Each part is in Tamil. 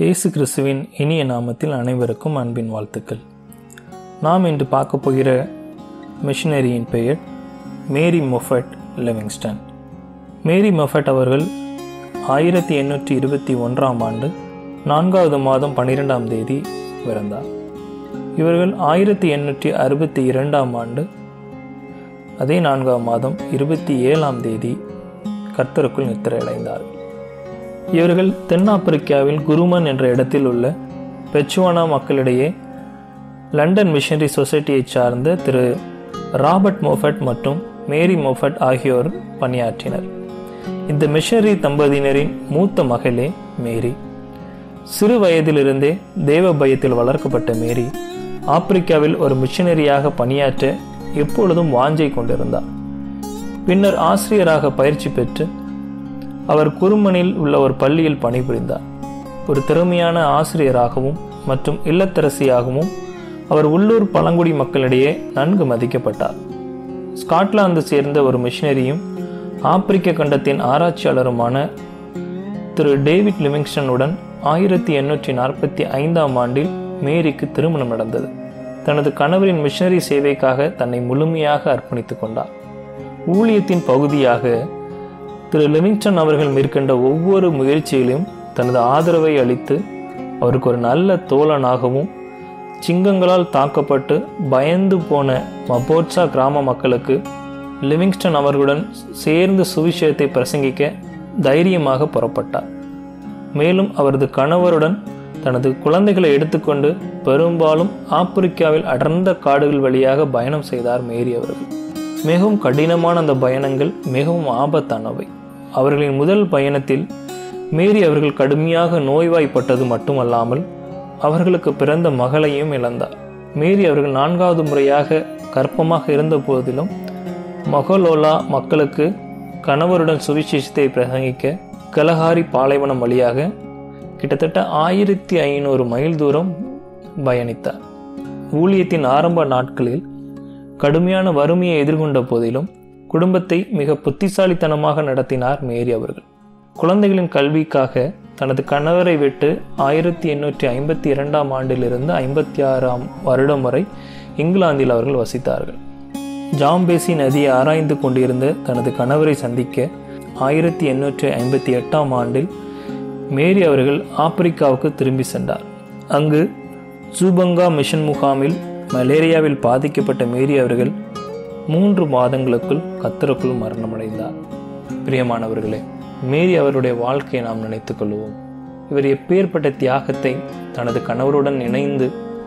இயேசு கிறிஸ்துவின் இனிய நாமத்தில் அனைவருக்கும் அன்பின் வாழ்த்துக்கள் நாம் இன்று பார்க்க போகிற மிஷினரியின் பெயர் Mary Moffat Livingstone Mary Moffat அவர்கள் ஆயிரத்தி எண்ணூற்றி இருபத்தி ஒன்றாம் ஆண்டு நான்காவது மாதம் பன்னிரெண்டாம் தேதி பிறந்தார் இவர்கள் ஆயிரத்தி எண்ணூற்றி அறுபத்தி இரண்டாம் ஆண்டு அதே நான்காம் மாதம் இருபத்தி ஏழாம் தேதி கர்த்தருக்குள் நித்திரையடைந்தார்கள் இவர்கள் தென்னாப்பிரிக்காவில் குருமன் என்ற இடத்தில் உள்ள பெச்சுவானா மக்களிடையே லண்டன் மிஷனரி சொசைட்டியைச் சார்ந்த திரு ராபர்ட் மோஃபட் மற்றும் மேரி மோஃபட் ஆகியோர் பணியாற்றினர் இந்த மிஷனரி தம்பதியினரின் மூத்த மகளே மேரி சிறு வயதிலிருந்தே தேவ பயத்தில் வளர்க்கப்பட்ட மேரி ஆப்பிரிக்காவில் ஒரு மிஷனரியாக பணியாற்ற எப்பொழுதும் வாஞ்சை கொண்டிருந்தார் பின்னர் ஆசிரியராக பயிற்சி பெற்று அவர் குருமனில் உள்ள ஒரு பள்ளியில் பணிபுரிந்தார் ஒரு திறமையான ஆசிரியராகவும் மற்றும் இல்லத்தரசியாகவும் அவர் உள்ளூர் பழங்குடி மக்களிடையே நன்கு மதிக்கப்பட்டார் ஸ்காட்லாந்து சேர்ந்த ஒரு மிஷினரியும் ஆப்பிரிக்க கண்டத்தின் ஆராய்ச்சியாளருமான திரு டேவிட் லிவிங்ஸ்டனுடன் ஆயிரத்தி எண்ணூற்றி நாற்பத்தி ஐந்தாம் ஆண்டில் மேரிக்கு திருமணம் நடந்தது தனது கணவரின் மிஷனரி சேவைக்காக தன்னை முழுமையாக அர்ப்பணித்துக் கொண்டார் ஊழியத்தின் பகுதியாக திரு லிவிங்ஸ்டன் அவர்கள் மேற்கொண்ட ஒவ்வொரு முயற்சியிலும் தனது ஆதரவை அளித்து அவருக்கு ஒரு நல்ல தோழனாகவும் சிங்கங்களால் தாக்கப்பட்டு பயந்து போன மபோட்சா கிராம மக்களுக்கு லிவிங்ஸ்டன் அவர்களுடன் சேர்ந்து சுவிசேஷத்தை பிரசங்கிக்க தைரியமாக புறப்பட்டார் மேலும் அவரது கணவருடன் தனது குழந்தைகளை எடுத்துக்கொண்டு பெரும்பாலும் ஆப்பிரிக்காவில் அடர்ந்த காடுகள் வழியாக பயணம் செய்தார் மேரி அவர்கள் மிகவும் கடினமான அந்த பயணங்கள் மிகவும் ஆபத்தானவை அவர்களின் முதல் பயணத்தில் மேரி அவர்கள் கடுமையாக நோய்வாய்ப்பட்டது மட்டுமல்லாமல் அவர்களுக்கு பிறந்த மகளையும் இழந்தார் மேரி அவர்கள் நான்காவது முறையாக கற்பமாக இருந்த போதிலும் மொகலோலா மக்களுக்கு கணவருடன் சுவிசேஷத்தை பிரசங்கிக்க கலஹாரி பாலைவனம் வழியாக கிட்டத்தட்ட ஆயிரத்தி ஐநூறு மைல் தூரம் பயணித்தார் ஊழியத்தின் ஆரம்ப நாட்களில் கடுமையான வறுமையை எதிர்கொண்ட போதிலும் குடும்பத்தை மிக புத்திசாலித்தனமாக நடத்தினார் மேரி அவர்கள் குழந்தைகளின் கல்விக்காக தனது கணவரை விட்டு ஆயிரத்தி எண்ணூற்றி ஐம்பத்தி இரண்டாம் ஆண்டிலிருந்து ஐம்பத்தி ஆறாம் வருடம் வரை இங்கிலாந்தில் அவர்கள் வசித்தார்கள் ஜாம்பேசி நதியை ஆராய்ந்து கொண்டிருந்த தனது கணவரை சந்திக்க ஆயிரத்தி எண்ணூற்றி ஐம்பத்தி எட்டாம் ஆண்டில் மேரி அவர்கள் ஆப்பிரிக்காவுக்கு திரும்பி சென்றார் அங்கு ஜூபங்கா மிஷன் முகாமில் மலேரியாவில் பாதிக்கப்பட்ட மேரி அவர்கள் மூன்று மாதங்களுக்குள் கத்தருக்குள் மரணமடைந்தார் பிரியமானவர்களே மேரி அவருடைய வாழ்க்கையை நாம் நினைத்துக் கொள்வோம் இவர் எப்பேற்பட்ட தியாகத்தை தனது கணவருடன் இணைந்து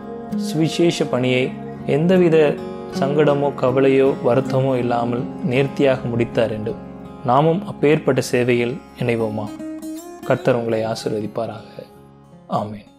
சுவிசேஷ பணியை எந்தவித சங்கடமோ கவலையோ வருத்தமோ இல்லாமல் நேர்த்தியாக முடித்தார் என்று நாமும் அப்பேற்பட்ட சேவையில் இணைவோமா கர்த்தர் உங்களை ஆசீர்வதிப்பாராக ஆமேன்